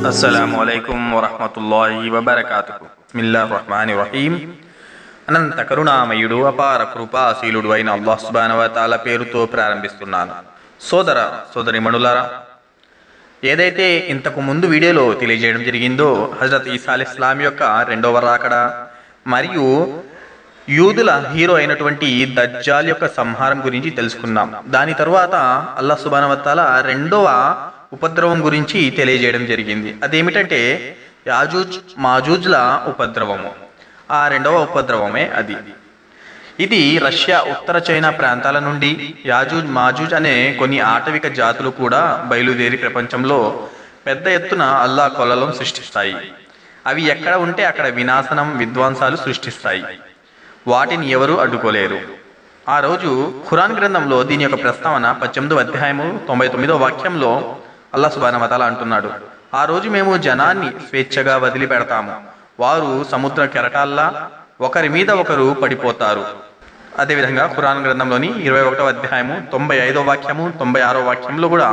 అస్సలాము అలైకుం వరహమతుల్లాహి వబర్కాతుహు బిస్మిల్లాహిర్ రహమానిర్ రహీం అనంత కరుణామయుడు అపార కృపాశీలుడు అయిన అల్లాహ్ సుబ్హానహు వ తఆలా పేరుతో ప్రారంభిస్తున్నాను సోదర సోదరి మణులారా ఏదైతే ఇంతకు ముందు వీడియోలో తెలియజేయడం జరిగిందో హజరత్ ఈసా అలీ ఇస్లాం యొక్క రెండవ రాకడ మరియు యూదుల హీరో అయినటువంటి దజ్జాల్ యొక్క సంహారం గురించి తెలుసుకున్నాం దాని తరువాత అల్లాహ్ సుబానవత్తాల రెండవ ఉపద్రవం గురించి తెలియజేయడం జరిగింది అదేమిటంటే యాజూజ్ మాజూజ్ల ఉపద్రవము ఆ రెండవ ఉపద్రవమే అది ఇది రష్యా ఉత్తర చైనా ప్రాంతాల నుండి యాజూజ్ మాజూజ్ అనే కొన్ని ఆటవిక జాతులు కూడా బయలుదేరి ప్రపంచంలో పెద్ద ఎత్తున అల్లా కొలలం సృష్టిస్తాయి అవి ఎక్కడ ఉంటే అక్కడ వినాశనం విధ్వంసాలు సృష్టిస్తాయి వాటిని ఎవరూ అడ్డుకోలేరు ఆ రోజు ఖురాన్ గ్రంథంలో దీని యొక్క ప్రస్తావన పద్దెనిమిదో అధ్యాయము తొంభై తొమ్మిదో వాక్యంలో అల్లా సుబాన మతాల అంటున్నాడు ఆ రోజు మేము జనాన్ని స్వేచ్ఛగా వదిలిపెడతాము వారు సముద్ర కెరటాల్లా ఒకరి మీద ఒకరు పడిపోతారు అదేవిధంగా ఖురాన్ గ్రంథంలోని ఇరవై ఒకటో అధ్యాయము తొంభై ఐదో వాక్యము తొంభై ఆరో వాక్యంలో కూడా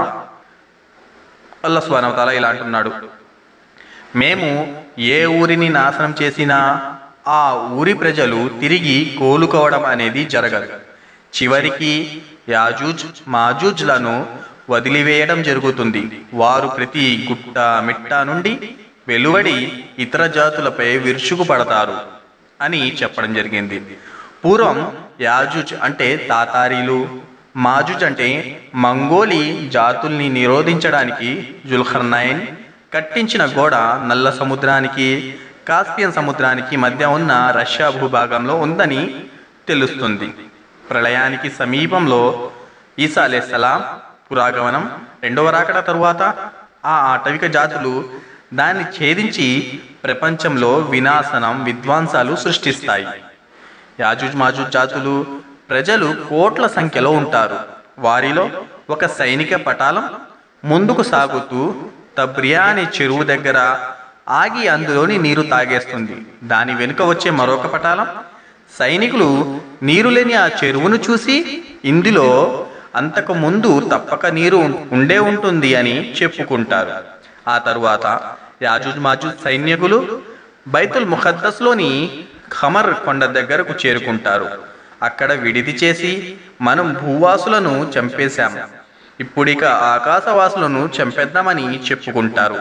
అల్లా సుబాన మతాల ఇలా అంటున్నాడు మేము ఏ ఊరిని నాశనం చేసినా ఆ ఊరి ప్రజలు తిరిగి కోలుకోవడం అనేది జరగదు చివరికి యాజూజ్ మాజూజ్లను వదిలివేయడం జరుగుతుంది వారు ప్రతి గుట్ట మిట్ట నుండి వెలువడి ఇతర జాతులపై విరుచుకుపడతారు అని చెప్పడం జరిగింది పూర్వం యాజుజ్ అంటే తాతారీలు మాజుజ్ అంటే మంగోలి జాతుల్ని నిరోధించడానికి జుల్ఖర్నైన్ కట్టించిన గోడ నల్ల సముద్రానికి కాస్పియన్ సముద్రానికి మధ్య ఉన్న రష్యా భూభాగంలో ఉందని తెలుస్తుంది ప్రళయానికి సమీపంలో ఈసా అలైహిస్సలాం పురాగమనం రెండవ రాకడ తరువాత ఆ ఆటవిక జాతులు దాన్ని ఛేదించి ప్రపంచంలో వినాశనం విధ్వంసాలు సృష్టిస్తాయి యాజుజ్ మాజుజ్ జాతులు ప్రజలు కోట్ల సంఖ్యలో ఉంటారు వారిలో ఒక సైనిక పటాలం ముందుకు సాగుతూ తబ్రియా అనే చెరువు దగ్గర ఆగి అందులోని నీరు తాగేస్తుంది దాని వెనుక వచ్చే మరొక పటాలం సైనికులు నీరు లేని ఆ చెరువును చూసి ఇందులో అంతకు ముందు తప్పక నీరు ఉండే ఉంటుంది అని చెప్పుకుంటారు ఆ తరువాత యాజుజ్ మాజుజ్ సైనికులు బైతుల్ ముఖద్దస్లోని ఖమర్ కొండ దగ్గరకు చేరుకుంటారు అక్కడ విడిది చేసి మనం భూవాసులను చంపేశాం ఇప్పుడిక ఆకాశవాసులను చంపేద్దామని చెప్పుకుంటారు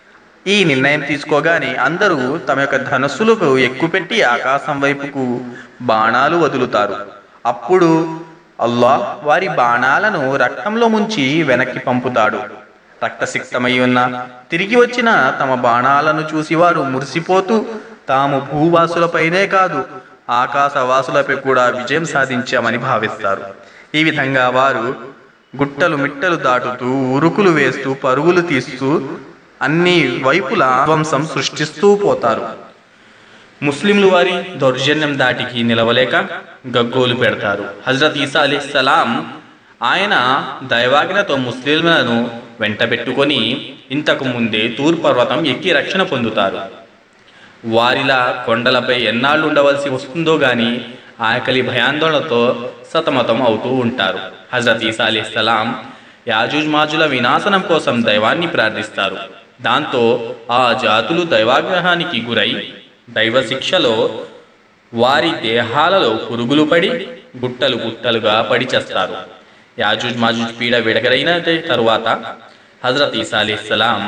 ఈ నిర్ణయం తీసుకోగానే అందరూ తమ యొక్క ధనస్సులకు ఎక్కుపెట్టి ఆకాశం వైపుకు బాణాలు వదులుతారు అప్పుడు అల్లాహ్ వారి బాణాలను రక్తంలో ముంచి వెనక్కి పంపుతాడు రక్తసిక్తమై ఉన్న తిరిగి వచ్చిన తమ బాణాలను చూసి వారు మురిసిపోతూ తాము భూవాసులపైనే కాదు ఆకాశవాసులపై కూడా విజయం సాధించామని భావిస్తారు ఈ విధంగా వారు గుట్టలు మిట్టలు దాటుతూ ఉరుకులు వేస్తూ పరుగులు తీస్తూ అన్ని వైపుల ధ్వంసం సృష్టిస్తూ పోతారు ముస్లింలు వారి దౌర్జన్యం దాటికి నిలవలేక గగ్గోలు పెడతారు హజరత్ ఈసా అలీ సలాం ఆయన దైవాజ్ఞతో ముస్లింలను వెంటబెట్టుకొని ఇంతకు ముందే తూర్ పర్వతం ఎక్కి రక్షణ పొందుతారు వారిలా కొండలపై ఎన్నాళ్ళు ఉండవలసి వస్తుందో గాని ఆకలి భయాందోళనతో సతమతం అవుతూ ఉంటారు హజరత్ ఈసా అలీ సలాం యాజూజ్ మాజుల వినాశనం కోసం దైవాన్ని ప్రార్థిస్తారు దాంతో ఆ జాతులు దైవాగ్రహానికి గురై దైవ శిక్షలో వారి దేహాలలో పురుగులు పడి గుట్టలు గుట్టలుగా పడి చేస్తారు యాజూజ్ మాజూజ్ పీడ విడగరైన తరువాత హజరత్ ఈసా అలీస్లాం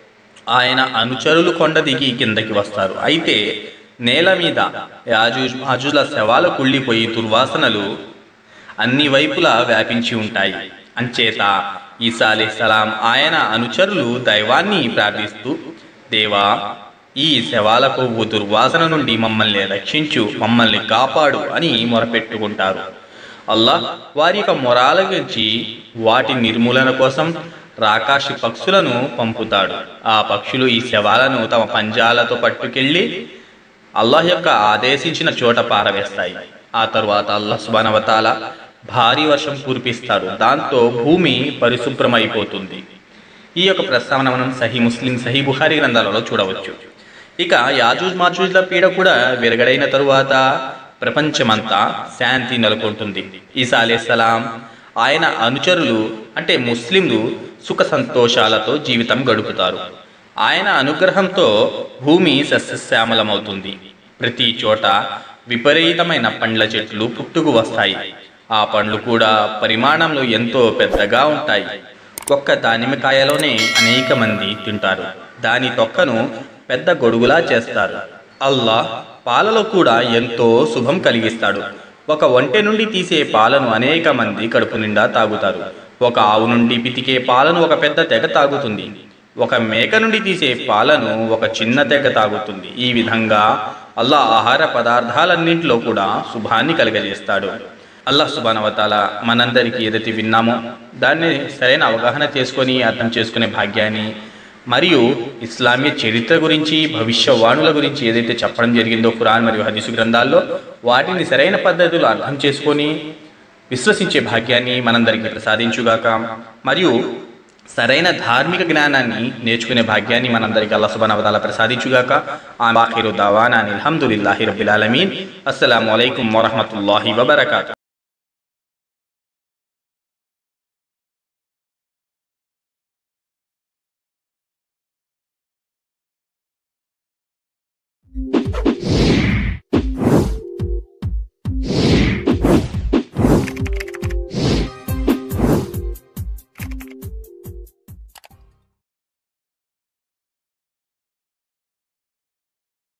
ఆయన అనుచరులు కొండ దిగి కిందకి వస్తారు అయితే నేల మీద యాజూజ్ మాజూజ్ల శవాలు కుళ్ళిపోయి దుర్వాసనలు అన్ని వైపులా వ్యాపించి ఉంటాయి అంచేత ఈసా అలీస్లాం ఆయన అనుచరులు దైవాన్ని ప్రార్థిస్తూ దేవా ఈ శవాల కొవ్వు దుర్వాసన నుండి మమ్మల్ని రక్షించు మమ్మల్ని కాపాడు అని మొరపెట్టుకుంటారు అల్లాహ్ వారి యొక్క మొరాలగించి వాటి నిర్మూలన కోసం రాకాశి పక్షులను పంపుతాడు ఆ పక్షులు ఈ శవాలను తమ పంజాలతో పట్టుకెళ్ళి అల్లాహ్ యొక్క ఆదేశించిన చోట పారవేస్తాయి ఆ తరువాత అల్లాహ్ సుబానవతాల భారీ వర్షం కురిపిస్తారు దాంతో భూమి పరిశుభ్రమైపోతుంది ఈ యొక్క ప్రస్తావన మనం సహీ ముస్లిం సహీ బుహారీ గ్రంథాలలో చూడవచ్చు ఇక యాజూజ్ మాజూజ్ల పీడ కూడా విరగడైన తరువాత ప్రపంచమంతా శాంతి నెలకొంటుంది ఈసా అలైహిస్సలాం ఆయన అనుచరులు అంటే ముస్లింలు సుఖ సంతోషాలతో జీవితం గడుపుతారు ఆయన అనుగ్రహంతో భూమి సస్యశ్యామలమవుతుంది ప్రతి చోట విపరీతమైన పండ్ల చెట్లు పుట్టుకు వస్తాయి ఆ పండ్లు కూడా పరిమాణంలో ఎంతో పెద్దగా ఉంటాయి ఒక్క దానిమ్మకాయలోనే అనేక మంది తింటారు దాని తొక్కను పెద్ద గొడుగులా చేస్తారు అల్లాహ్ పాలలో కూడా ఎంతో శుభం కలిగిస్తాడు ఒక ఒంటె నుండి తీసే పాలను అనేక మంది కడుపు నిండా తాగుతారు ఒక ఆవు నుండి పితికే పాలను ఒక పెద్ద తెగ తాగుతుంది ఒక మేక నుండి తీసే పాలను ఒక చిన్న తెగ తాగుతుంది ఈ విధంగా అల్లా ఆహార పదార్థాలన్నింటిలో కూడా శుభాన్ని కలుగజేస్తాడు అల్లాహ్ సుబానవతాల మనందరికీ ఏదైతే విన్నామో దాన్ని సరైన అవగాహన చేసుకొని అర్థం చేసుకునే భాగ్యాన్ని మరియు ఇస్లామీయ చరిత్ర గురించి భవిష్యవాణుల గురించి ఏదైతే చెప్పడం జరిగిందో ఖురాన్ మరియు హదీసు గ్రంథాల్లో వాటిని సరైన పద్ధతిలో అర్థం చేసుకొని విశ్వసించే భాగ్యాన్ని మనందరికీ ప్రసాదించుగాక మరియు సరైన ధార్మిక జ్ఞానాన్ని నేర్చుకునే భాగ్యాన్ని మనందరికీ అల్లా సుబానవతాల ప్రసాదించుగాక ఆఖిరు దావానా అల్హమ్దులిల్లాహి రబ్బిల్ ఆలమీన్ అస్సలాము అలైకుం వరహమతుల్లాహి వబర్కాతు Thank you.